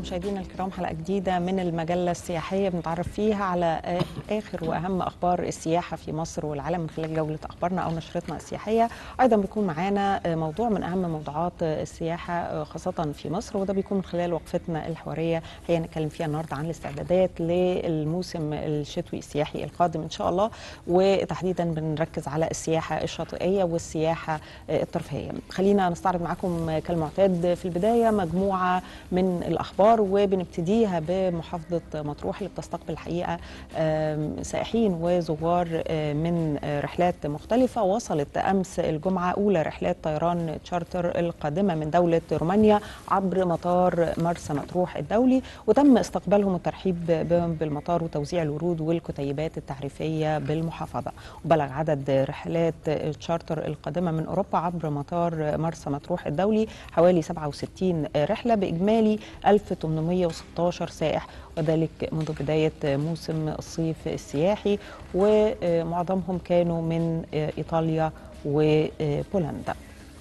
مشاهدينا الكرام حلقه جديده من المجله السياحيه بنتعرف فيها على اخر واهم اخبار السياحه في مصر والعالم من خلال جوله اخبارنا او نشرتنا السياحيه ايضا بيكون معانا موضوع من اهم موضوعات السياحه خاصه في مصر وده بيكون من خلال وقفتنا الحواريه هي نتكلم فيها النهارده عن الاستعدادات للموسم الشتوي السياحي القادم ان شاء الله وتحديدا بنركز على السياحه الشاطئيه والسياحه الترفيهيه خلينا نستعرض معاكم كالمعتاد في البدايه مجموعه من الاخبار وبنبتديها بمحافظه مطروح اللي بتستقبل الحقيقه سائحين وزوار من رحلات مختلفه وصلت امس الجمعه اولى رحلات طيران تشارتر القادمه من دوله رومانيا عبر مطار مرسى مطروح الدولي وتم استقبالهم والترحيب بهم بالمطار وتوزيع الورود والكتيبات التعريفيه بالمحافظه وبلغ عدد رحلات تشارتر القادمه من اوروبا عبر مطار مرسى مطروح الدولي حوالي 67 رحله باجمالي 1816 سائح وذلك منذ بدايه موسم الصيف السياحي ومعظمهم كانوا من ايطاليا وبولندا.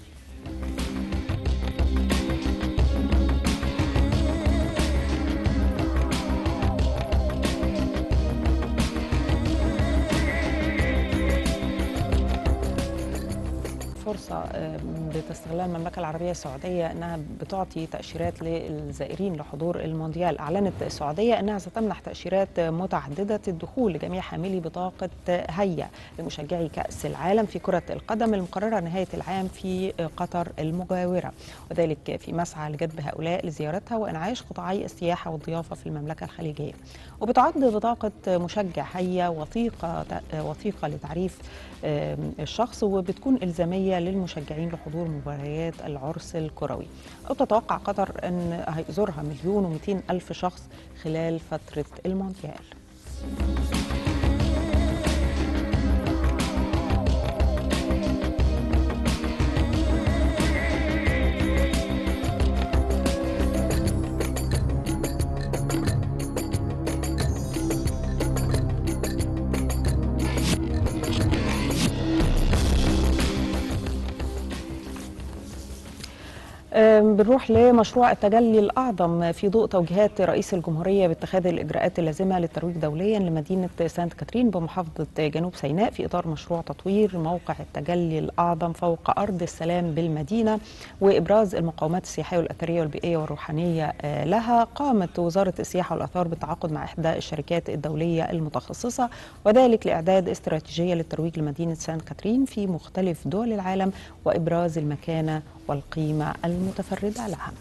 فرصة بتستغلها المملكة العربية السعودية أنها بتعطي تأشيرات للزائرين لحضور المونديال أعلنت السعودية أنها ستمنح تأشيرات متعددة الدخول لجميع حاملي بطاقة هيا لمشجعي كأس العالم في كرة القدم المقررة نهاية العام في قطر المجاورة وذلك في مسعى لجذب هؤلاء لزيارتها وإنعاش قطاعي السياحة والضيافة في المملكة الخليجية وبتعد بطاقة مشجع هيا وثيقة وثيقة لتعريف الشخص وبتكون إلزامية للمشجعين لحضور مباريات العرس الكروي أو تتوقع قطر أن هيزورها مليون ومئتين ألف شخص خلال فترة المونديال بنروح لمشروع التجلي الأعظم في ضوء توجيهات رئيس الجمهورية باتخاذ الإجراءات اللازمة للترويج دوليا لمدينة سانت كاترين بمحافظة جنوب سيناء في إطار مشروع تطوير موقع التجلي الأعظم فوق أرض السلام بالمدينة وإبراز المقومات السياحية والأثرية والبيئية والروحانية لها قامت وزارة السياحة والآثار بالتعاقد مع إحدى الشركات الدولية المتخصصة وذلك لإعداد استراتيجية للترويج لمدينة سانت كاترين في مختلف دول العالم وإبراز المكانة والقيمة المتفردة لها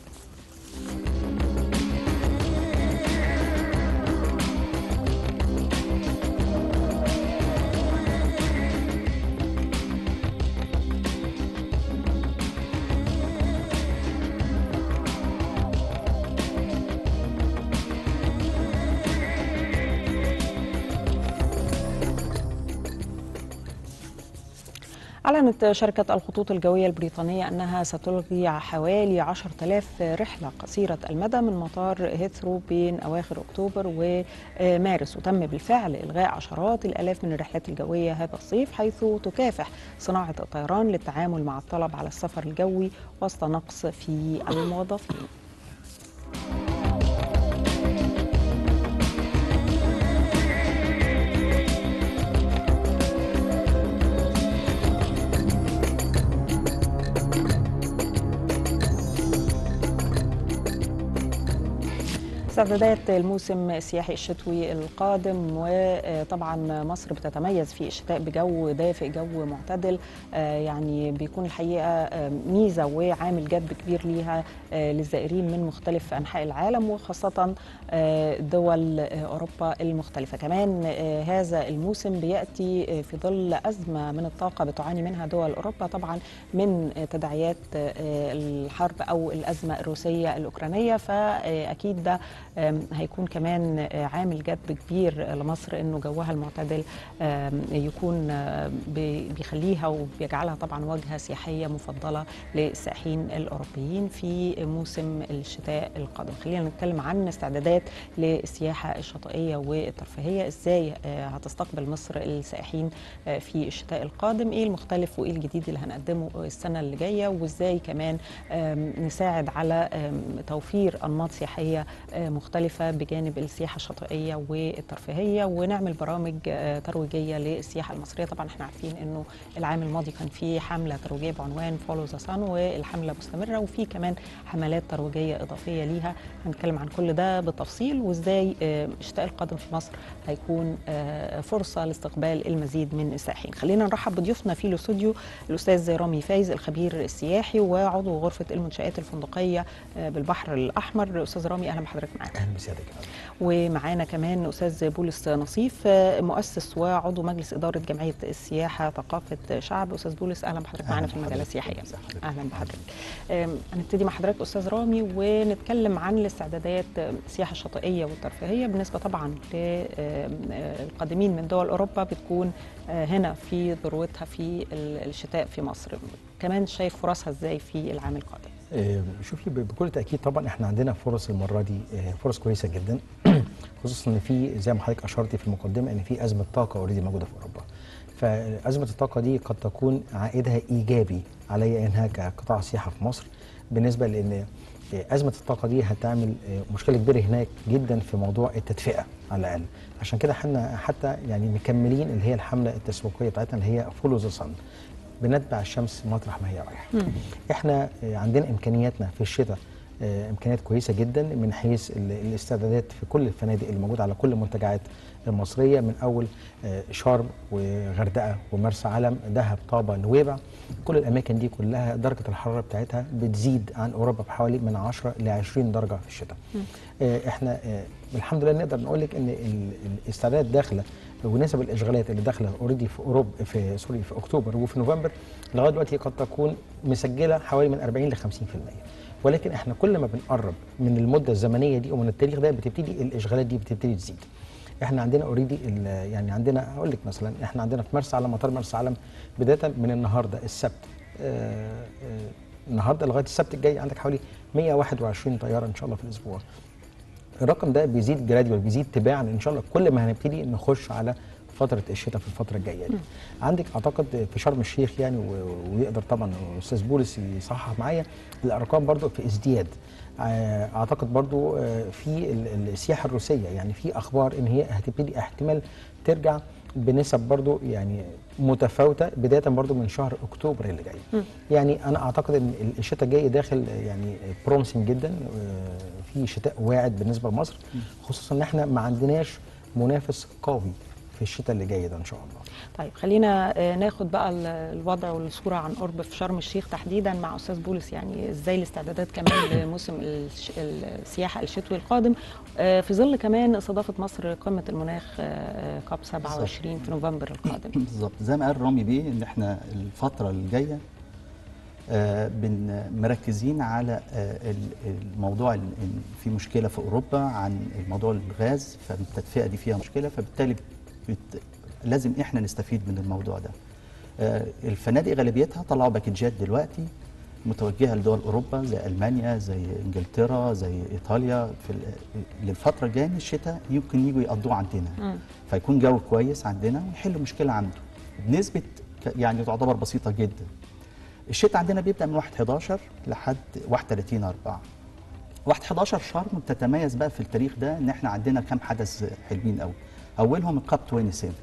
أعلنت شركة الخطوط الجوية البريطانية أنها ستلغي حوالي 10000 رحلة قصيرة المدى من مطار هيثرو بين أواخر أكتوبر ومارس وتم بالفعل إلغاء عشرات الآلاف من الرحلات الجوية هذا الصيف حيث تكافح صناعة الطيران للتعامل مع الطلب على السفر الجوي وسط نقص في الموظفين استعدادات الموسم السياحي الشتوي القادم وطبعا مصر بتتميز في الشتاء بجو دافئ جو معتدل يعني بيكون الحقيقه ميزه وعامل جذب كبير ليها للزائرين من مختلف انحاء العالم وخاصه دول اوروبا المختلفه كمان هذا الموسم بياتي في ظل ازمه من الطاقه بتعاني منها دول اوروبا طبعا من تداعيات الحرب او الازمه الروسيه الاوكرانيه فاكيد ده آم، هيكون كمان آه، عامل جذب كبير لمصر انه جوها المعتدل آم، يكون آه، بي- بيخليها وبيجعلها طبعا وجهه سياحيه مفضله للسائحين الاوروبيين في موسم الشتاء القادم خلينا نتكلم عن استعدادات للسياحه الشاطئيه والترفيهيه ازاي آه، هتستقبل مصر السائحين آه، في الشتاء القادم ايه المختلف وايه الجديد اللي هنقدمه السنه اللي جايه وازاي كمان آم، نساعد على آم، توفير انماط سياحيه آه، مختلفه بجانب السياحه الشاطئيه والترفيهيه ونعمل برامج آه، ترويجيه للسياحه المصريه طبعا احنا عارفين انه العام الماضي كان في حمله ترويجيه بعنوان فولو ذا سان والحمله مستمره وفي كمان حملات ترويجيه اضافيه ليها هنتكلم عن كل ده بالتفصيل وازاي آه، الشتاء القادم في مصر هيكون آه، فرصه لاستقبال المزيد من السائحين خلينا نرحب بضيوفنا في الاستوديو الاستاذ رامي فايز الخبير السياحي وعضو غرفه المنشات الفندقيه آه، بالبحر الاحمر استاذ رامي اهلا بحضرتك معانا اهلا بسيادتك ومعانا كمان استاذ بولس نصيف آه، مؤسس وعضو مجلس اداره جمعيه السياحه ثقافه شعب استاذ بولس اهلا بحضرتك معانا في المجله السياحيه اهلا بحضرتك آم، هنبتدي مع حضرتك استاذ رامي ونتكلم عن الاستعدادات آم، السياحه الشاطئيه والترفيهيه بالنسبه طبعا للقادمين من دول اوروبا بتكون آه، هنا في ذروتها في ال- الشتاء في مصر كمان شايف فرصها ازاي في العام القادم آه، شوفي ب- بكل تاكيد طبعا احنا عندنا فرص المره دي آه، فرص كويسه جدا خصوصا ان في زي ما حضرتك اشرتي في المقدمه ان في ازمه طاقه اوريدي موجوده في اوروبا فازمه الطاقه دي قد تكون عائدها ايجابي علي انها كقطاع سياحه في مصر بالنسبه لان آه، ازمه الطاقه دي هتعمل آه، مشكله كبيره هناك جدا في موضوع التدفئه على الاقل عشان كده احنا حتى يعني مكملين اللي هي الحمله التسويقيه بتاعتنا اللي هي فولو ذا صن بنتبع الشمس مطرح ما هي رايحه احنا آه، عندنا امكانياتنا في الشتاء آه، امكانيات كويسه جدا من حيث ال- الاستعدادات في كل الفنادق اللي موجوده على كل المنتجعات المصريه من اول آه، شرم وغردقه ومرسى علم دهب طابه نويبع كل الاماكن دي كلها درجه الحراره بتاعتها بتزيد عن اوروبا بحوالي من 10 ل 20 درجه في الشتاء آه، احنا آه، الحمد لله نقدر نقول لك ان ال- الاستعدادات داخله ونسب الاشغالات اللي داخله اوريدي في اوروبا في سوري في اكتوبر وفي نوفمبر لغايه دلوقتي قد تكون مسجله حوالي من 40 ل 50% ولكن احنا كل ما بنقرب من المده الزمنيه دي ومن التاريخ ده بتبتدي الاشغالات دي بتبتدي تزيد احنا عندنا اوريدي يعني عندنا اقول لك مثلا احنا عندنا في مرسى علم مطار مرسى علم بدايه من النهارده السبت آه آه النهارده لغايه السبت الجاي عندك حوالي 121 طياره ان شاء الله في الاسبوع الرقم ده بيزيد جراديوال بيزيد تباعا ان شاء الله كل ما هنبتدي نخش على فتره الشتاء في الفتره الجايه دي عندك اعتقد في شرم الشيخ يعني و- ويقدر طبعا الاستاذ بولس يصحح معايا الارقام برضو في ازدياد آه، اعتقد برضو آه، في ال- السياحه الروسيه يعني في اخبار ان هي هتبتدي احتمال ترجع بنسب برضو يعني متفاوته بدايه برضو من شهر اكتوبر اللي جاي يعني انا اعتقد ان الشتاء الجاي داخل يعني برومسنج جدا آه، في شتاء واعد بالنسبه لمصر خصوصا ان احنا ما عندناش منافس قوي في الشتاء اللي جاي ده ان شاء الله طيب خلينا آه، ناخد بقى ال- الوضع والصوره عن قرب في شرم الشيخ تحديدا مع استاذ بولس يعني ازاي الاستعدادات كمان لموسم الش- السياحه الشتوي القادم آه، في ظل كمان استضافه مصر قمه المناخ آه، كاب 27 في نوفمبر القادم بالظبط زي ما قال رامي بيه ان احنا الفتره الجايه آه، بن مركزين على آه، ال- الموضوع ال- إن في مشكله في اوروبا عن موضوع الغاز فالتدفئه دي فيها مشكله فبالتالي بت... لازم احنا نستفيد من الموضوع ده آه، الفنادق غالبيتها طلعوا باكجات دلوقتي متوجهه لدول اوروبا زي المانيا زي انجلترا زي ايطاليا في ال- للفتره الجايه من الشتاء يمكن يجوا يقضوه عندنا فيكون جو كويس عندنا ويحل مشكله عنده بنسبه ك- يعني تعتبر بسيطه جدا الشتاء عندنا بيبدا من 1 11 لحد 31 4 1 11 شرم بتتميز بقى في التاريخ ده ان احنا عندنا كام حدث حلوين قوي اولهم الكاب 27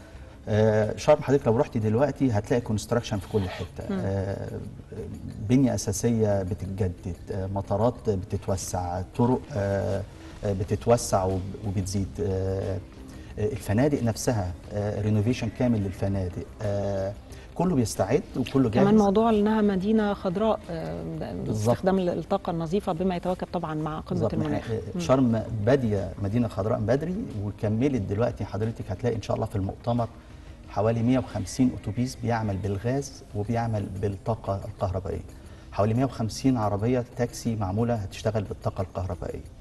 آه، شرم حضرتك لو رحتي دلوقتي هتلاقي كونستراكشن في كل حته آه، بنيه اساسيه بتتجدد آه، مطارات بتتوسع طرق آه، آه، بتتوسع وب- وبتزيد آه، آه، الفنادق نفسها رينوفيشن كامل للفنادق آه، كله بيستعد وكله جاهز كمان موضوع انها مدينه خضراء آه، بالظبط. باستخدام الطاقه النظيفه بما يتواكب طبعا مع قمه بالظبط. المناخ آه، شرم باديه مدينه خضراء بدري وكملت دلوقتي حضرتك هتلاقي ان شاء الله في المؤتمر حوالي 150 اتوبيس بيعمل بالغاز وبيعمل بالطاقه الكهربائيه حوالي 150 عربيه تاكسي معموله هتشتغل بالطاقه الكهربائيه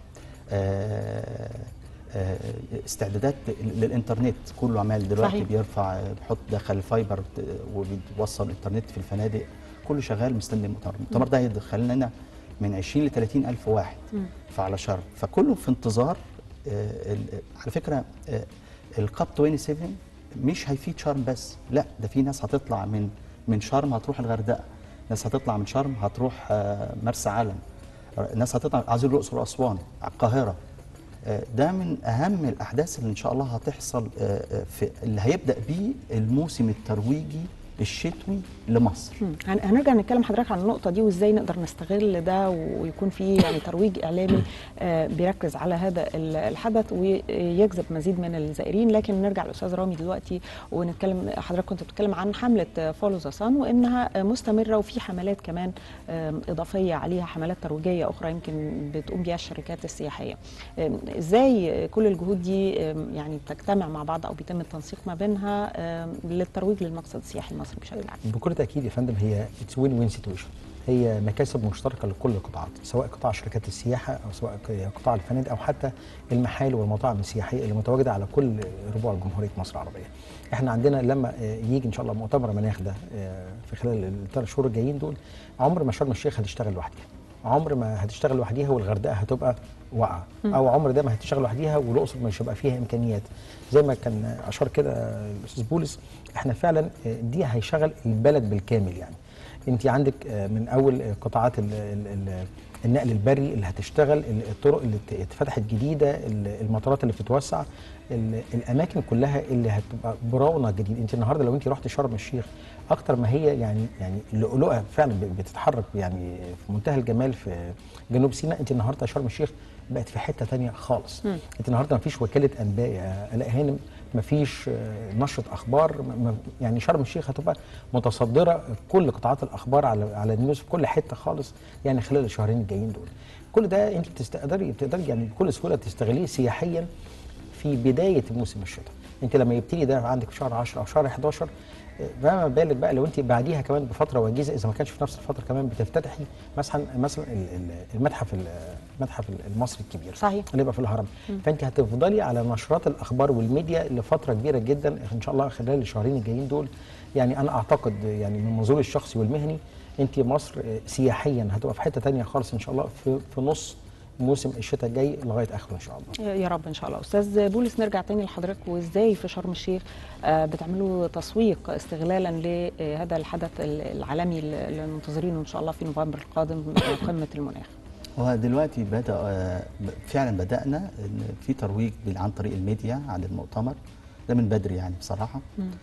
آه، آه، استعدادات للانترنت كله عمال دلوقتي صحيح. بيرفع بيحط دخل الفايبر ت- وبيوصل انترنت في الفنادق كله شغال مستني المؤتمر المؤتمر ده هيدخل لنا من 20 ل 30 الف واحد فعلى شرم فكله في انتظار آه، ال- على فكره آه، الكاب 27 مش هيفيد شرم بس لا ده في ناس هتطلع من من شرم هتروح الغردقه ناس هتطلع من شرم هتروح آه، مرسى علم ناس هتطلع عايزين الاقصر واسوان القاهره آه، ده من اهم الاحداث اللي ان شاء الله هتحصل آه، آه، في اللي هيبدا بيه الموسم الترويجي الشتوي لمصر مم. هن- هنرجع نتكلم حضرتك عن النقطة دي وازاي نقدر نستغل ده ويكون في يعني ترويج إعلامي آه، بيركز على هذا ال- الحدث ويجذب مزيد من الزائرين لكن نرجع للأستاذ رامي دلوقتي ونتكلم حضرتك كنت بتتكلم عن حملة فولو ذا صن وإنها مستمرة وفي حملات كمان آم، إضافية عليها حملات ترويجية أخرى يمكن بتقوم بيها الشركات السياحية آم، ازاي كل الجهود دي آم، يعني تجتمع مع بعض أو بيتم التنسيق ما بينها آم، للترويج للمقصد السياحي المصري بشكل عام بكل تاكيد يا فندم هي اتس وين وين سيتويشن هي مكاسب مشتركه لكل القطاعات سواء قطاع شركات السياحه او سواء ك- قطاع الفنادق او حتى المحال والمطاعم السياحيه اللي متواجده على كل ربوع جمهوريه مصر العربيه. احنا عندنا لما آه، يجي ان شاء الله مؤتمر مناخ ده آه، في خلال الثلاث شهور الجايين دول عمر ما شرم الشيخ هتشتغل لوحدها. عمر ما هتشتغل لوحديها والغردقه هتبقى واقعه او عمر ده ما هتشتغل لوحديها والاقصر مش هيبقى فيها امكانيات زي ما كان اشار كده الاستاذ بولس احنا فعلا آه، دي هيشغل البلد بالكامل يعني انت عندك آه، من اول آه، قطاعات ال- ال- ال- النقل البري اللي هتشتغل ال- الطرق اللي ات- اتفتحت جديده ال- المطارات اللي بتتوسع ال- الاماكن كلها اللي هتبقى برونق جديد انت النهارده لو انت رحت شرم الشيخ اكتر ما هي يعني يعني اللؤلؤه فعلا ب- بتتحرك يعني في منتهى الجمال في جنوب سيناء انت النهارده شرم الشيخ بقت في حته تانية خالص انت النهارده ما فيش وكاله انباء يا الاء هانم ما فيش آه، نشره اخبار ما- ما- يعني شرم الشيخ هتبقى متصدره كل قطاعات الاخبار على على النيوز في كل حته خالص يعني خلال الشهرين الجايين دول كل ده انت بتقدري بتقدري يعني بكل سهوله تستغليه سياحيا في بدايه موسم الشتاء انت لما يبتدي ده عندك في شهر 10 او شهر 11 آه، فما بالك بقى لو انت بعديها كمان بفتره وجيزه اذا ما كانش في نفس الفتره كمان بتفتتحي مثلا مثلا ال- ال- المتحف ال- المتحف المصري الكبير صحيح. اللي يبقى في الهرم فانت هتفضلي على نشرات الاخبار والميديا لفتره كبيره جدا ان شاء الله خلال الشهرين الجايين دول يعني انا اعتقد يعني من منظوري الشخصي والمهني انت مصر آه، سياحيا هتبقى في حته تانية خالص ان شاء الله في, في نص موسم الشتاء الجاي لغايه اخره ان شاء الله يا رب ان شاء الله استاذ بولس نرجع تاني لحضرتك وازاي في شرم الشيخ آه، بتعملوا تسويق استغلالا لهذا الحدث العالمي اللي منتظرينه ان شاء الله في نوفمبر القادم آه، قمه المناخ هو دلوقتي بدا آه، ب- فعلا بدانا ان في ترويج بال- عن طريق الميديا عن المؤتمر ده من بدري يعني بصراحه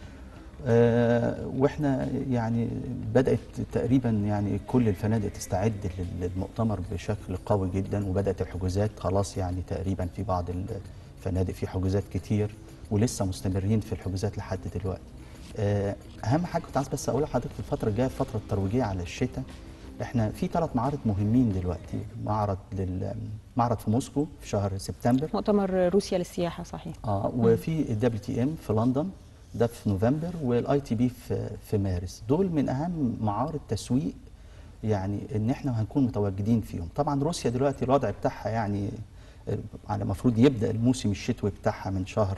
آه، واحنا يعني بدات تقريبا يعني كل الفنادق تستعد لل- للمؤتمر بشكل قوي جدا وبدات الحجوزات خلاص يعني تقريبا في بعض الفنادق في حجوزات كتير ولسه مستمرين في الحجوزات لحد دلوقتي آه، اهم حاجه كنت عايز بس اقول لحضرتك في الفتره الجايه الفتره الترويجيه على الشتاء احنا في ثلاث معارض مهمين دلوقتي معرض لل معرض في موسكو في شهر سبتمبر مؤتمر روسيا للسياحه صحيح اه وفي الدبليو تي ام في لندن ده في نوفمبر والاي تي بي في في مارس دول من اهم معارض تسويق يعني ان احنا هنكون متواجدين فيهم طبعا روسيا دلوقتي الوضع بتاعها يعني آه، على المفروض يبدا الموسم الشتوي بتاعها من شهر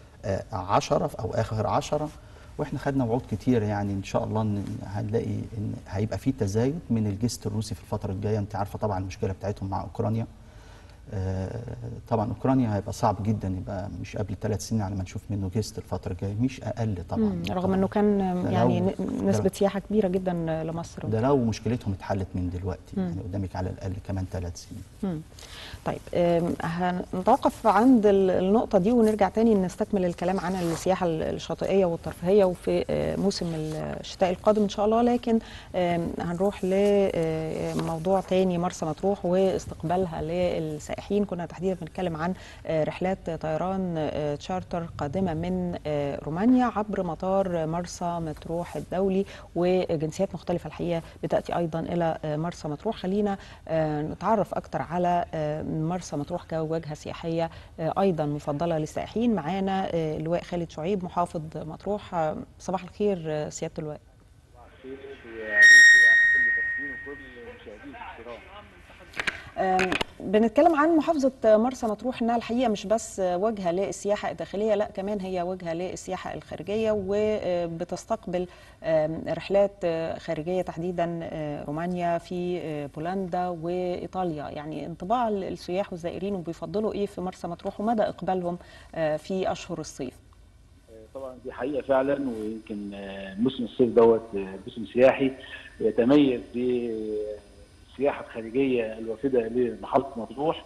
10 او اخر 10 واحنا خدنا وعود كتير يعني ان شاء الله ان هنلاقي ان هيبقى في تزايد من الجست الروسي في الفتره الجايه انت عارفه طبعا المشكله بتاعتهم مع اوكرانيا آه، طبعا اوكرانيا هيبقى صعب جدا يبقى مش قبل ثلاث سنين على ما نشوف منه جست الفتره الجايه مش اقل طبعا مم. رغم طبعاً. انه كان ده يعني لو- ن- نسبه ده- سياحه كبيره جدا لمصر ده لو مشكلتهم اتحلت من دلوقتي يعني قدامك على الاقل كمان ثلاث سنين مم. طيب آم، هنتوقف عند ال- النقطة دي ونرجع تاني نستكمل الكلام عن السياحة ال- الشاطئية والترفيهية وفي آه، موسم الشتاء القادم إن شاء الله لكن آم، هنروح لموضوع تاني مرسى مطروح واستقبالها للسائحين كنا تحديدا بنتكلم عن آه، رحلات طيران آه، تشارتر قادمة من آه، رومانيا عبر مطار مرسى مطروح الدولي وجنسيات مختلفة الحقيقة بتأتي أيضا إلى آه، مرسى مطروح خلينا آه، نتعرف أكتر على آه، مرسى مطروح كوجهة سياحية آه، أيضا مفضلة للسائحين معانا آه، اللواء خالد شعيب محافظ مطروح آه، صباح الخير آه، سيادة اللواء خير عليكي وعلى كل تسليم وكل مشاهديك الكرام أم، بنتكلم عن محافظة مرسى مطروح انها الحقيقة مش بس وجهة للسياحة الداخلية لا كمان هي وجهة للسياحة الخارجية وبتستقبل أم، رحلات خارجية تحديدا أه، رومانيا في أه، بولندا وإيطاليا يعني انطباع السياح والزائرين وبيفضلوا ايه في مرسى مطروح ومدى اقبالهم أه، في اشهر الصيف طبعا دي حقيقه فعلا ويمكن آه، موسم الصيف دوت آه، موسم سياحي يتميز بالسياحه الخارجيه الوافده لمحافظه مطروح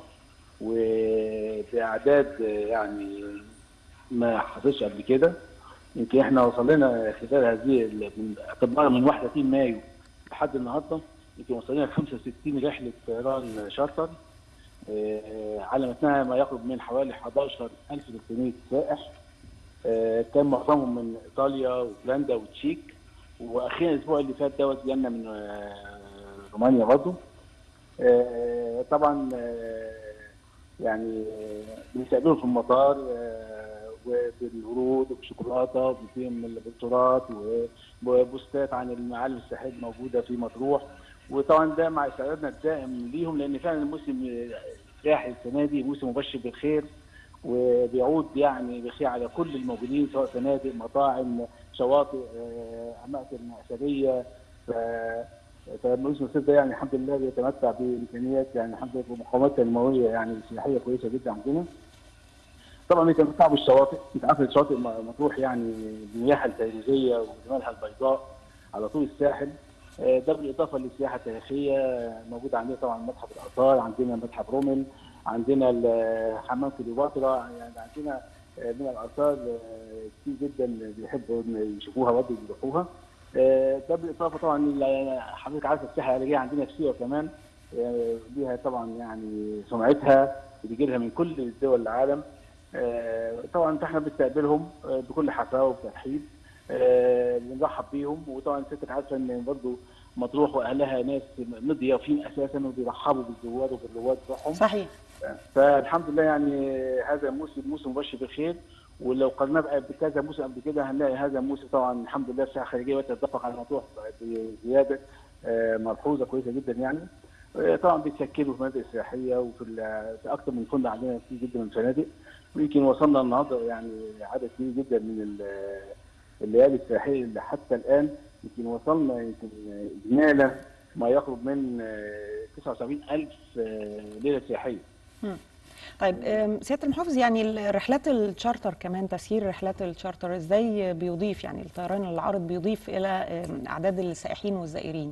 وباعداد آه، يعني ما حصلش قبل كده يمكن احنا وصلنا خلال هذه ال- من اعتبارا من 31 مايو لحد النهارده يمكن وصلنا ل 65 رحله طيران شارتر آه، على متنها ما يقرب من حوالي 11300 سائح آه، كان معظمهم من ايطاليا وبولندا وتشيك واخيرا الاسبوع اللي فات دوت جالنا من آه، رومانيا برضه آه، طبعا آه، يعني آه، بنستقبلهم في المطار آه، وبالورود وبشوكولاته وبنديهم البطارات وبوستات عن المعالم السياحيه الموجوده في مطروح وطبعا ده مع استعدادنا الدائم ليهم لان فعلا الموسم السياحي السنه دي موسم مبشر بالخير وبيعود يعني بخير على كل الموجودين سواء فنادق مطاعم شواطئ آه، اماكن اثريه ف- فالموسم الصيف ده يعني الحمد لله بيتمتع بامكانيات يعني الحمد لله بمقاومات تنمويه يعني سياحيه كويسه جدا عندنا. طبعا بيتمتعوا بالشواطئ، انت عارف الشواطئ م- مطروح يعني بمياهها الفيروزيه وجمالها البيضاء على طول الساحل. آه، ده بالاضافه للسياحه التاريخيه آه، موجود عندنا طبعا متحف الاثار، عندنا متحف رومل، عندنا ال- حمام كليوباترا يعني عندنا آه، من الاثار آه، كتير جدا بيحبوا إن يشوفوها برضه يروحوها. آه، ده بالاضافه طبعا ل- حضرتك عارف السياحه العلاجيه عندنا في سيوه كمان آه، ليها طبعا يعني سمعتها بيجي لها من كل دول العالم آه، طبعا احنا بنستقبلهم آه، بكل حفاوه وترحيب آه، بنرحب بيهم وطبعا ستك عارفه ان برضه مطروح واهلها ناس مضيافين اساسا وبيرحبوا بالزوار وبالرواد بتوعهم صحيح فالحمد لله يعني هذا موسم موسم مبشر بالخير ولو قارناه بقى بكذا موسم قبل كده هنلاقي هذا الموسم طبعا الحمد لله السياحه الخارجيه بتتدفق على مطروح بزياده آه، ملحوظه كويسه جدا يعني آه، طبعا بيتشكلوا في المناطق السياحيه وفي ال- في اكثر من فندق عندنا كتير جدا من الفنادق ويمكن وصلنا النهارده يعني عدد كبير جدا من ال- الليالي السياحيه اللي حتى الان يمكن وصلنا يمكن اجمالا ما يقرب من آه، 79000 آه، ليله سياحيه طيب أم، سياده المحافظ يعني الرحلات الشارتر كمان تسيير رحلات الشارتر ازاي بيضيف يعني الطيران العارض بيضيف الى أم، اعداد السائحين والزائرين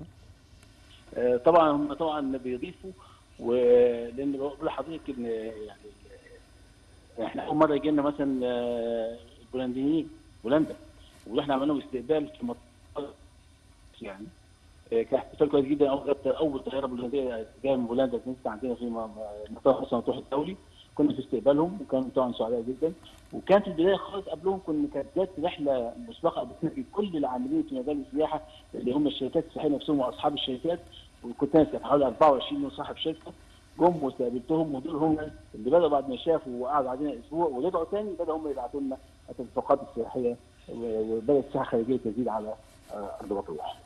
آه، طبعا هم طبعا بيضيفوا ولان بقول لحضرتك ان يعني احنا اول مره يجي لنا مثلا آه، البولنديين بولندا واحنا عملنا لهم استقبال في مطار يعني آه، كان احتفال كويس جدا اول اول طياره بولنديه جايه من بولندا نزلت عندنا في م- مطار مرسى مطروح الدولي كنا في استقبالهم وكانوا طبعا سعداء جدا وكان في البدايه خالص قبلهم كنا كانت جت رحله مسبقه قبلنا في كل العاملين في مجال السياحه اللي هم الشركات السياحيه نفسهم واصحاب الشركات وكنت انا حوالي 24 صاحب شركه جم واستقبلتهم ودول هم اللي بداوا بعد ما شافوا وقعدوا علينا اسبوع ورجعوا تاني بداوا هم يبعتوا لنا التدفقات السياحيه و- وبدات السياحه الخارجيه تزيد على آه، ارض مطروح.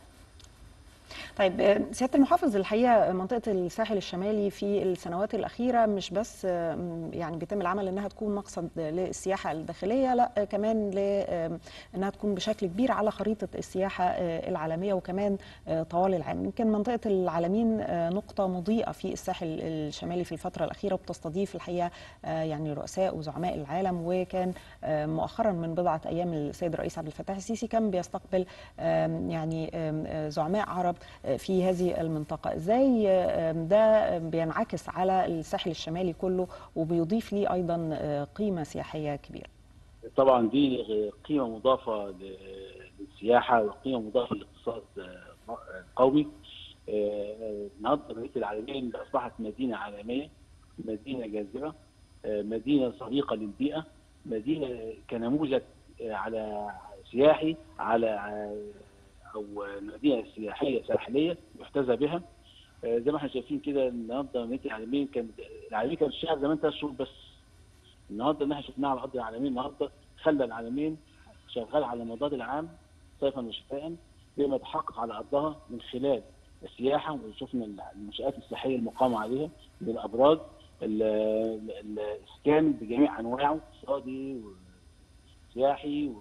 طيب أم، سياده المحافظ الحقيقه منطقه الساحل الشمالي في السنوات الاخيره مش بس أم، يعني بيتم العمل انها تكون مقصد للسياحه الداخليه لا كمان ل- أم، انها تكون بشكل كبير على خريطه السياحه أه، العالميه وكمان أه، طوال العام يمكن منطقه العالمين أه، نقطه مضيئه في الساحل الشمالي في الفتره الاخيره وبتستضيف الحقيقه أه، يعني رؤساء وزعماء العالم وكان أه، مؤخرا من بضعه ايام السيد الرئيس عبد الفتاح السيسي كان بيستقبل أم، يعني أم، أه، زعماء عرب أه، في هذه المنطقه ازاي أم، ده بينعكس على الساحل الشمالي كله وبيضيف ليه ايضا أه، قيمه سياحيه كبيره طبعا دي قيمه مضافه ل- للسياحه وقيمه مضافه للاقتصاد آه، القومي آه، النهارده مدينه العالمين اصبحت مدينه عالميه مدينه جاذبه آه، مدينه صديقه للبيئه مدينه كنموذج آه، على سياحي على آه، او مدينه سياحيه ساحليه يحتذى بها آه، زي ما احنا شايفين كده النهارده مدينه العالمين كان العالمين كان الشهر زمان ثلاث شهور بس النهارده اللي احنا شفناه على ارض العالمين النهارده خلى العالمين شغال على مدار العام صيفا وشتاء بما يتحقق على ارضها من خلال السياحه وشفنا المنشات السياحيه المقامه عليها من الابراج ال- ال- الاسكان بجميع انواعه اقتصادي وسياحي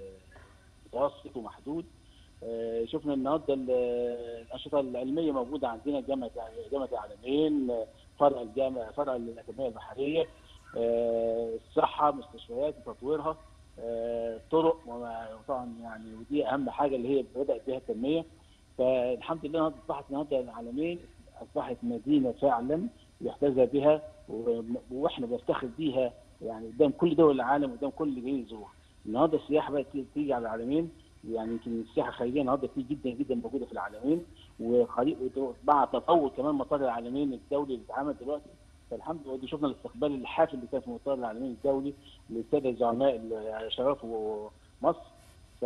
ومتوسط ومحدود آه، شفنا النهارده ال- الانشطه العلميه موجوده عندنا جامعه جامعه العالمين آه، فرع الجامعه فرع الاكاديميه البحريه آه، الصحه مستشفيات وتطويرها آه، طرق وما- وطبعا يعني ودي اهم حاجه اللي هي بدات بها التنميه فالحمد لله النهارده اصبحت النهارده العالمين اصبحت مدينه فعلا يحتذى بها و- واحنا بنفتخر بيها يعني قدام كل دول العالم قدام كل اللي جاي يزور النهارده السياحه بقت تيجي- تيجي على العالمين يعني يمكن السياحه الخارجيه النهارده كتير جدا جدا موجوده في العالمين وقريب مع تطور كمان مطار العالمين الدولي اللي اتعمل دلوقتي فالحمد لله ودي شفنا الاستقبال الحافل اللي كان في مطار العالمين الدولي للساده الزعماء اللي شرفوا مصر ف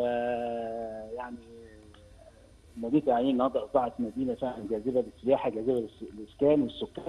يعني مدينه العالمين النهارده اصبحت مدينه فعلا جاذبه للسياحه جاذبه للس- للاسكان والسكان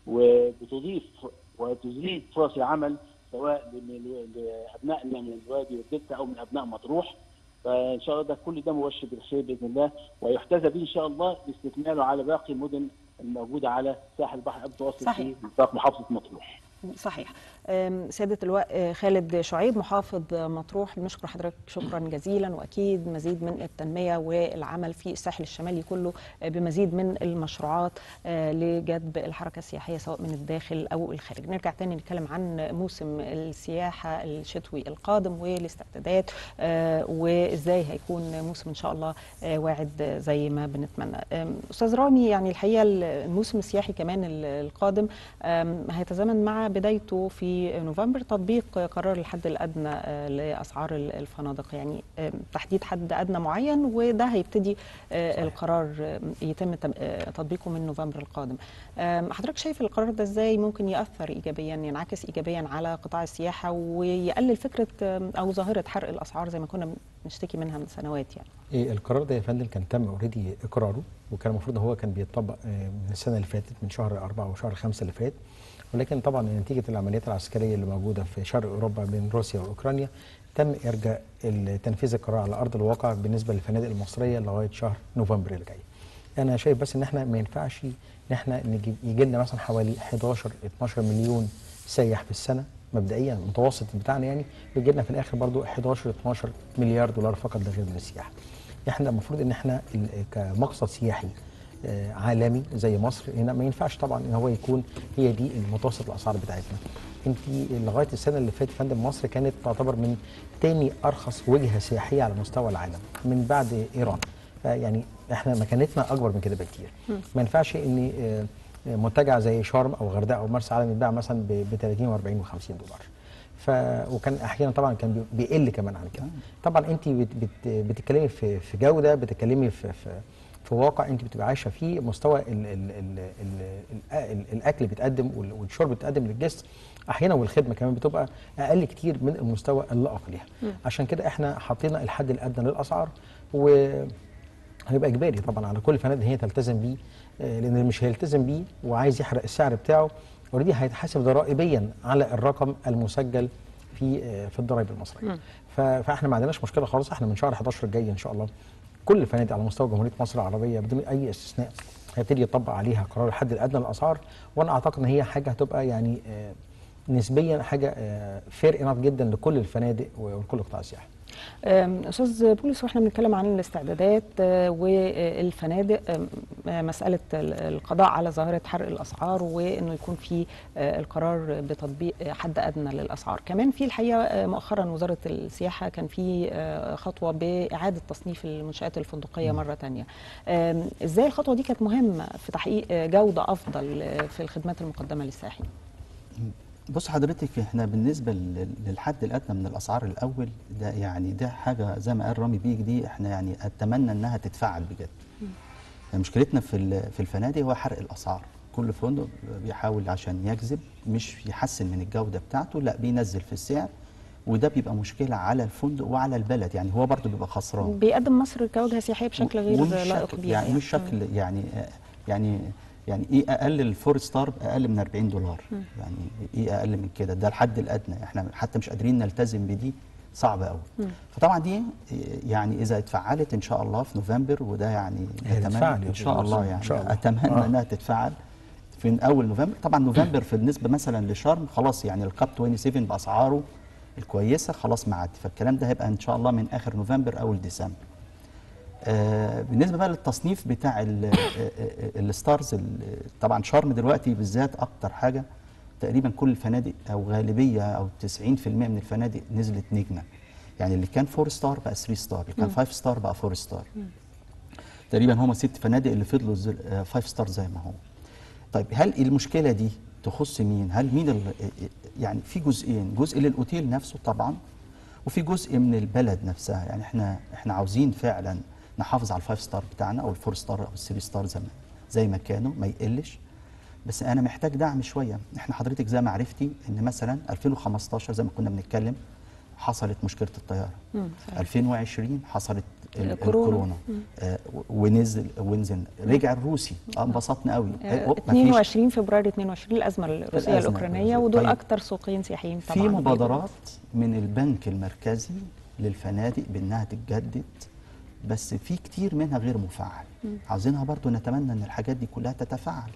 وبتضيف وتزيد فرص العمل سواء لم- لابنائنا من الوادي والدلتا او من ابناء مطروح فان شاء الله ده كل ده مبشر بالخير باذن الله ويحتذى به ان شاء الله باستكماله على باقي المدن الموجوده على ساحل البحر المتوسط صحيح. في نطاق محافظه مطروح. صحيح أم، سيادة اللواء آه، خالد شعيب محافظ مطروح بنشكر حضرتك شكرا جزيلا وأكيد مزيد من التنمية والعمل في الساحل الشمالي كله آه، بمزيد من المشروعات آه، لجذب الحركة السياحية سواء من الداخل أو الخارج نرجع تاني نتكلم عن موسم السياحة الشتوي القادم والاستعدادات آه، وإزاي هيكون موسم إن شاء الله آه، واعد زي ما بنتمنى أم، أستاذ رامي يعني الحقيقة الموسم السياحي كمان ال- القادم أم، هيتزامن مع بدايته في نوفمبر تطبيق قرار الحد الادنى آه، لاسعار ال- الفنادق يعني آم، تحديد حد ادنى معين وده هيبتدي آه، القرار آه، يتم تم- آه، تطبيقه من نوفمبر القادم آم، حضرتك شايف القرار ده ازاي ممكن ياثر ايجابيا ينعكس ايجابيا على قطاع السياحه ويقلل فكره آم، او ظاهره حرق الاسعار زي ما كنا بنشتكي منها من سنوات يعني إيه القرار ده يا فندم كان تم اوريدي اقراره وكان المفروض ان هو كان بيتطبق آه، من السنه اللي فاتت من شهر أربعة وشهر خمسة اللي فات ولكن طبعا نتيجه العمليات العسكريه اللي موجوده في شرق اوروبا بين روسيا واوكرانيا تم ارجاء تنفيذ القرار على ارض الواقع بالنسبه للفنادق المصريه لغايه شهر نوفمبر اللي جاي. انا شايف بس ان احنا ما ينفعش ان احنا نجيب يجي لنا مثلا حوالي 11 12 مليون سايح في السنه مبدئيا المتوسط بتاعنا يعني ويجي لنا في الاخر برضو 11 12 مليار دولار فقط ده غير من السياحه. احنا المفروض ان احنا ال- كمقصد سياحي آه، عالمي زي مصر هنا ما ينفعش طبعا ان هو يكون هي دي المتوسط الاسعار بتاعتنا. انت لغايه السنه اللي فاتت فندم مصر كانت تعتبر من تاني ارخص وجهه سياحيه على مستوى العالم من بعد ايران. يعني احنا مكانتنا اكبر من كده بكتير. ما ينفعش ان آه، آه، منتجع زي شرم او غردقه او مرسى علم يتباع مثلا ب 30 و40 و50 دولار. ف وكان احيانا طبعا كان بي- بيقل كمان عن كده. طبعا انت بت بت بتتكلمي في في جوده بتتكلمي في في في واقع انت بتبقى عايشه فيه مستوى ال ال ال ال ال الاكل بيتقدم وال- والشرب بيتقدم للجست احيانا والخدمه كمان بتبقى اقل كتير من المستوى اللائق ليها عشان كده احنا حطينا الحد الادنى للاسعار و هيبقى اجباري طبعا على كل فنادق ان هي تلتزم بيه آه، لان اللي مش هيلتزم بيه وعايز يحرق السعر بتاعه اوريدي هيتحاسب ضرائبيا على الرقم المسجل في آه، في الضرائب المصريه ف- فاحنا ما عندناش مشكله خالص احنا من شهر 11 الجاي ان شاء الله كل الفنادق على مستوى جمهوريه مصر العربيه بدون اي استثناء هيبتدي يطبق عليها قرار الحد الادنى للاسعار وانا اعتقد ان هي حاجه هتبقى يعني آه، نسبيا حاجه فير انف جدا لكل الفنادق ولكل قطاع السياحه أم، استاذ بولس واحنا بنتكلم عن الاستعدادات آه، والفنادق أم، آه، مساله ال- القضاء على ظاهره حرق الاسعار وانه يكون في آه، القرار بتطبيق آه، حد ادنى للاسعار كمان في الحقيقه آه، مؤخرا وزاره السياحه كان في آه، خطوه باعاده تصنيف المنشات الفندقيه مره ثانيه ازاي الخطوه دي كانت مهمه في تحقيق آه، جوده افضل آه، في الخدمات المقدمه للسائحين بص حضرتك احنا بالنسبه لل- للحد الادنى من الاسعار الاول ده يعني ده حاجه زي ما قال رامي بيك دي احنا يعني اتمنى انها تتفعل بجد يعني مشكلتنا في ال- في الفنادق هو حرق الاسعار كل فندق بيحاول عشان يجذب مش يحسن من الجوده بتاعته لا بينزل في السعر وده بيبقى مشكله على الفندق وعلى البلد يعني هو برضه بيبقى خسران بيقدم مصر كوجهه سياحيه بشكل غير ومش لائق شكل بيها يعني مش شكل يعني يعني يعني ايه اقل الفور ستار اقل من 40 دولار يعني ايه اقل من كده ده الحد الادنى احنا حتى مش قادرين نلتزم بدي صعبه قوي فطبعا دي يعني اذا اتفعلت ان شاء الله في نوفمبر وده يعني هي نتمنى تتفعل يا ان شاء أستاذ الله إن يعني شاء الله. اتمنى آه. انها تتفعل في اول نوفمبر طبعا نوفمبر في بالنسبه مثلا لشرم خلاص يعني الكاب 27 باسعاره الكويسه خلاص معدي فالكلام ده هيبقى ان شاء الله من اخر نوفمبر اول ديسمبر آه، بالنسبه بقى للتصنيف بتاع ال- آه، آه، الستارز ال- طبعا شرم دلوقتي بالذات اكتر حاجه تقريبا كل الفنادق او غالبيه او 90% من الفنادق نزلت نجمه يعني اللي كان 4 ستار بقى 3 ستار اللي كان 5 ستار بقى 4 ستار تقريبا هم ست فنادق اللي فضلوا 5 ستار زي ما هو طيب هل المشكله دي تخص مين هل مين ال- يعني في جزئين جزء للاوتيل نفسه طبعا وفي جزء من البلد نفسها يعني احنا احنا عاوزين فعلا نحافظ على الفايف ستار بتاعنا او الفور ستار او الثري ستار زي ما زي ما كانوا ما يقلش بس انا محتاج دعم شويه احنا حضرتك زي ما عرفتي ان مثلا 2015 زي ما كنا بنتكلم حصلت مشكله الطياره 2020 حصلت ال- الكورونا. الكورونا آه و- ونزل ونزل رجع الروسي آه، انبسطنا قوي آه، أوب، مفيش- 22 فبراير 22 الازمه الروسيه الأزمة الاوكرانيه الروسية. ودول طيب. اكتر سوقين سياحيين طبعا في مبادرات من البنك المركزي للفنادق بانها تتجدد بس في كتير منها غير مفعل عاوزينها برضو نتمنى ان الحاجات دي كلها تتفعل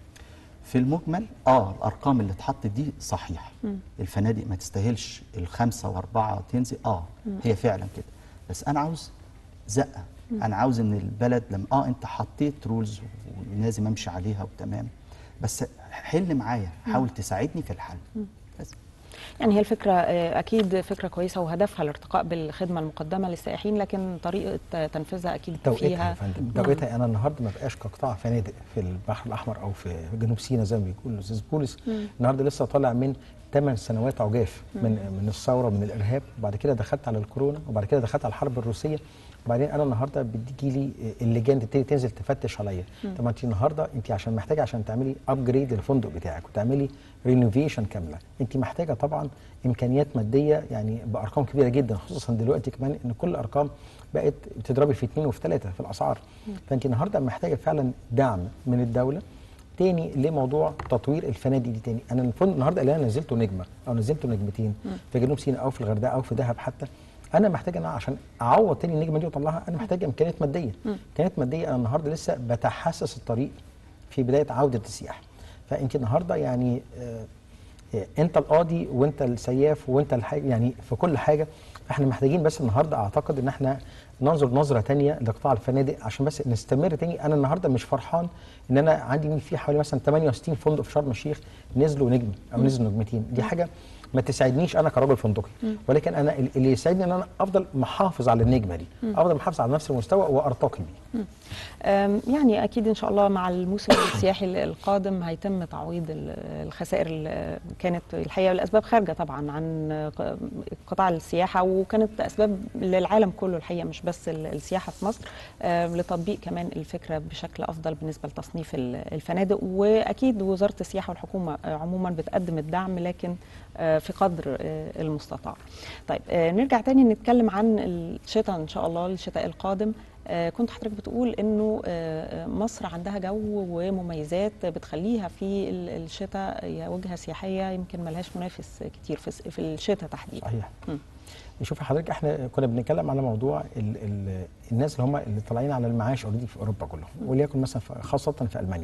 في المجمل اه الارقام اللي اتحطت دي صحيح الفنادق ما تستاهلش الخمسه واربعه تنزل اه هي فعلا كده بس انا عاوز زقه انا عاوز ان البلد لما اه انت حطيت رولز ولازم امشي عليها وتمام بس حل معايا حاول تساعدني في الحل بس يعني هي الفكره آه، اكيد فكره كويسه وهدفها الارتقاء بالخدمه المقدمه للسائحين لكن طريقه تنفيذها اكيد توقيتها يا فيها فندم توقيتها انا النهارده ما بقاش كقطاع فنادق في البحر الاحمر او في جنوب سيناء زي ما بيقول الاستاذ بولس النهارده لسه طالع من 8 سنوات عجاف من من الثوره من الارهاب وبعد كده دخلت على الكورونا وبعد كده دخلت على الحرب الروسيه وبعدين انا النهارده بتجي لي اللجان تبتدي تنزل تفتش عليا طب ما انت النهارده انت عشان محتاجه عشان تعملي ابجريد للفندق بتاعك وتعملي رينوفيشن كامله انت محتاجه طبعا امكانيات ماديه يعني بارقام كبيره جدا خصوصا دلوقتي كمان ان كل الارقام بقت بتضربي في اثنين وفي ثلاثه في الاسعار فانت النهارده محتاجه فعلا دعم من الدوله تاني لموضوع تطوير الفنادق دي تاني انا الفندق النهارده اللي انا نزلته نجمه او نزلته نجمتين في جنوب سيناء او في الغردقه او في دهب حتى انا محتاج انا عشان اعوض تاني النجمه دي واطلعها انا محتاج امكانيات ماديه امكانيات ماديه انا النهارده لسه بتحسس الطريق في بدايه عوده السياحه فانت النهارده يعني آه آه، انت القاضي وانت السياف وانت الحاجة يعني في كل حاجه فاحنا محتاجين بس النهارده اعتقد ان احنا ننظر نظره تانية لقطاع الفنادق عشان بس نستمر تاني انا النهارده مش فرحان ان انا عندي في حوالي مثلا 68 فندق في شرم الشيخ نزلوا نجم او نزلوا نجمتين دي حاجه ما تساعدنيش انا كراجل فندقي ولكن انا اللي يساعدني ان انا افضل محافظ على النجمه دي افضل محافظ على نفس المستوى وارتقي بيه أم، يعني اكيد ان شاء الله مع الموسم السياحي القادم هيتم تعويض ال- الخسائر اللي كانت الحقيقه لاسباب خارجه طبعا عن ق- قطاع السياحه وكانت اسباب للعالم كله الحقيقه مش بس ال- السياحه في مصر أم، لتطبيق كمان الفكره بشكل افضل بالنسبه لتصنيف ال- الفنادق واكيد وزاره السياحه والحكومه آه، عموما بتقدم الدعم لكن آه، في قدر آه، المستطاع. طيب آه، نرجع تاني نتكلم عن الشتاء ان شاء الله الشتاء القادم آه، كنت حضرتك بتقول انه آه، آه، مصر عندها جو ومميزات بتخليها في ال- الشتاء هي وجهه سياحيه يمكن ملهاش منافس كتير في الس- في الشتاء تحديدا. صحيح مم. شوف حضرتك احنا كنا بنتكلم على موضوع ال ال الناس اللي هم اللي طالعين على المعاش اوريدي في اوروبا كلهم وليكن مثلا في- خاصه في المانيا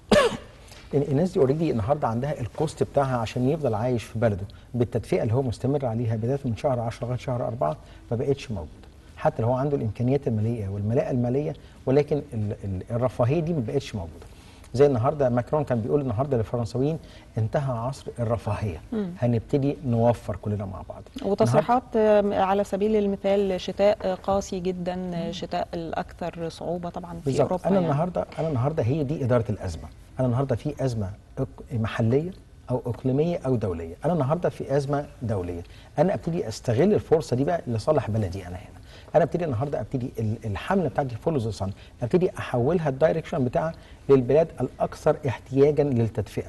ال- الناس دي اوريدي النهارده عندها الكوست بتاعها عشان يفضل عايش في بلده بالتدفئه اللي هو مستمر عليها بدايه من شهر 10 لغايه شهر 4 ما بقتش موجوده حتى لو هو عنده الامكانيات الماليه والملاءه الماليه ولكن ال ال الرفاهيه دي ما بقتش موجوده زي النهارده ماكرون كان بيقول النهارده للفرنساويين انتهى عصر الرفاهيه هنبتدي نوفر كلنا مع بعض وتصريحات آه، على سبيل المثال شتاء آه، قاسي جدا آه، شتاء الاكثر صعوبه طبعا في بالظبط اوروبا انا يعني. النهارده انا النهارده هي دي اداره الازمه انا النهارده في ازمه إق- محليه او اقليميه او دوليه انا النهارده في ازمه دوليه انا ابتدي استغل الفرصه دي بقى لصالح بلدي انا هنا انا ابتدي النهارده ابتدي ال- الحمله بتاعتي فولو ذا صن ابتدي احولها الدايركشن بتاعها للبلاد الاكثر احتياجا للتدفئه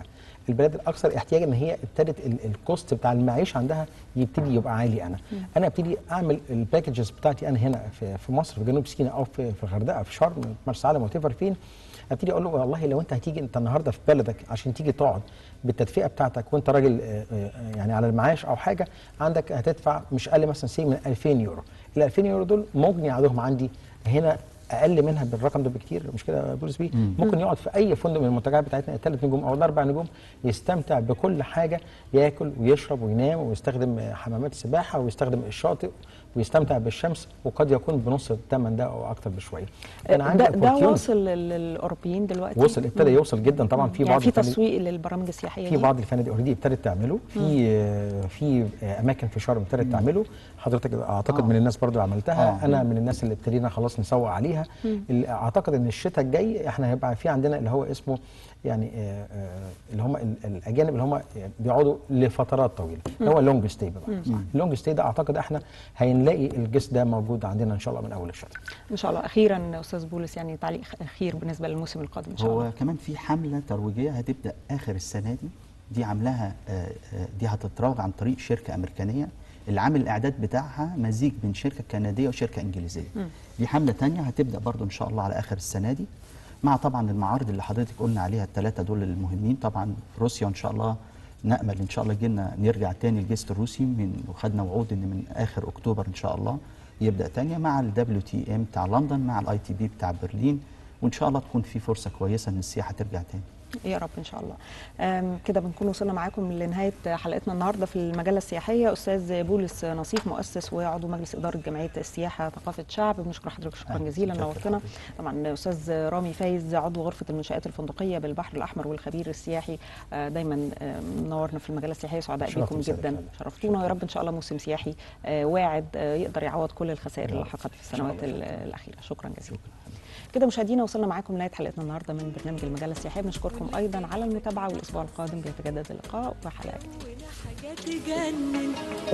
البلاد الاكثر احتياجا ان هي ابتدت ال- الكوست بتاع المعيشه عندها يبتدي يبقى عالي انا انا ابتدي اعمل الباكجز بتاعتي انا هنا في, في مصر في جنوب سيناء او في, في الغردقه في شرم مرسى علم وات فين ابتدي اقول له والله لو انت هتيجي انت النهارده في بلدك عشان تيجي تقعد بالتدفئه بتاعتك وانت راجل آه، آه، يعني على المعاش او حاجه عندك هتدفع مش اقل مثلا سي من 2000 يورو ال 2000 يورو دول مجني عليهم عندي هنا اقل منها بالرقم ده بكتير مش كده يا بولس بيه ممكن يقعد في اي فندق من المنتجعات بتاعتنا الثلاث نجوم او الاربع نجوم يستمتع بكل حاجه ياكل ويشرب وينام ويستخدم آه، حمامات السباحه ويستخدم الشاطئ ويستمتع بالشمس وقد يكون بنص الثمن ده او اكتر بشويه ده, ده opportunity. واصل لل- للاوروبيين دلوقتي وصل ابتدى يوصل جدا طبعا في يعني بعض في الفنادق- تسويق للبرامج السياحيه في دي؟ بعض الفنادق اوريدي ابتدت تعمله في آه، في آه، اماكن في شرم ابتدت تعمله حضرتك اعتقد آه. من الناس برضو اللي عملتها آه. انا من الناس اللي ابتدينا خلاص نسوق عليها ال- اعتقد ان الشتاء الجاي احنا هيبقى في عندنا اللي هو اسمه يعني آه، آه، اللي هم ال- الاجانب اللي هم بيقعدوا لفترات طويله اللي هو اللونج ستي بقى اللونج ستي ده اعتقد احنا هنلاقي الجست ده موجود عندنا ان شاء الله من اول الشتاء ان شاء الله اخيرا استاذ بولس يعني تعليق اخير بالنسبه للموسم القادم ان شاء الله هو كمان في حمله ترويجيه هتبدا اخر السنه دي دي عاملاها آه، آه، دي هتتروج عن طريق شركه امريكانيه اللي عامل الاعداد بتاعها مزيج بين شركه كنديه وشركه انجليزيه دي حمله تانية هتبدا برضو ان شاء الله على اخر السنه دي مع طبعا المعارض اللي حضرتك قلنا عليها الثلاثه دول المهمين طبعا روسيا ان شاء الله نامل ان شاء الله جينا نرجع تاني الجست الروسي من وخدنا وعود ان من اخر اكتوبر ان شاء الله يبدا تانية مع الدبليو تي ام بتاع لندن مع الاي تي بي بتاع برلين وان شاء الله تكون في فرصه كويسه ان السياحه ترجع تاني يا رب ان شاء الله أم، كده بنكون وصلنا معاكم لنهايه حلقتنا النهارده في المجله السياحيه استاذ بولس نصيف مؤسس وعضو مجلس اداره جمعيه السياحه ثقافه شعب بنشكر حضرتك شكرا أهلا، جزيلا شكراً نورتنا حضرتك. طبعا استاذ رامي فايز عضو غرفه المنشات الفندقيه بالبحر الاحمر والخبير السياحي آه، دايما آه، منورنا في المجله السياحيه سعداء شرف بكم وسعادة جدا فعلا. شرفتونا ويا رب ان شاء الله موسم سياحي آه، واعد آه، يقدر يعوض كل الخسائر يا اللي رب. حققت في إن شاء السنوات الله. ال- الاخيره شكرا جزيلا كده مشاهدينا وصلنا معاكم لنهايه حلقتنا النهارده من برنامج المجله السياحيه بنشكركم ايضا على المتابعه والاسبوع القادم بيتجدد اللقاء وحلقه جديده حاجة تجنن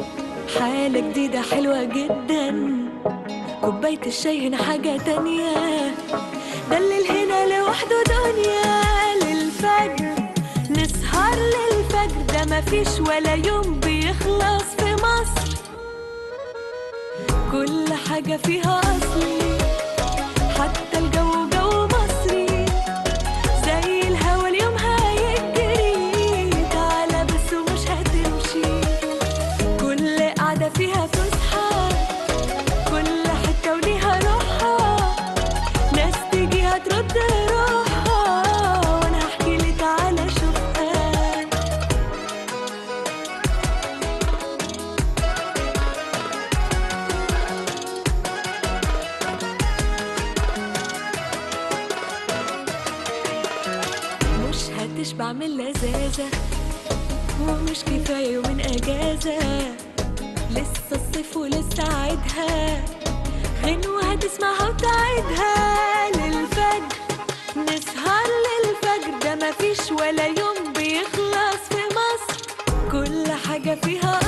حالة جديدة حلوة جدا كوباية الشاي هنا حاجة تانية ده الليل هنا لوحده دنيا للفجر نسهر للفجر ده مفيش ولا يوم بيخلص في مصر كل حاجة فيها أصلي حتى الجو جو مصري زي الهوا اليوم هيجري تعالى بس ومش هتمشي كل قعدة فيها فسحة كل حتة وليها روحها ناس تيجي هترد روحها وانا هحكي لي تعالى شوفها مش هتشبع من لذاذة ومش كفاية يومين أجازة لسه الصيف ولسه عيدها غنوة هتسمعها وتعيدها للفجر نسهر للفجر ده مفيش ولا يوم بيخلص في مصر كل حاجة فيها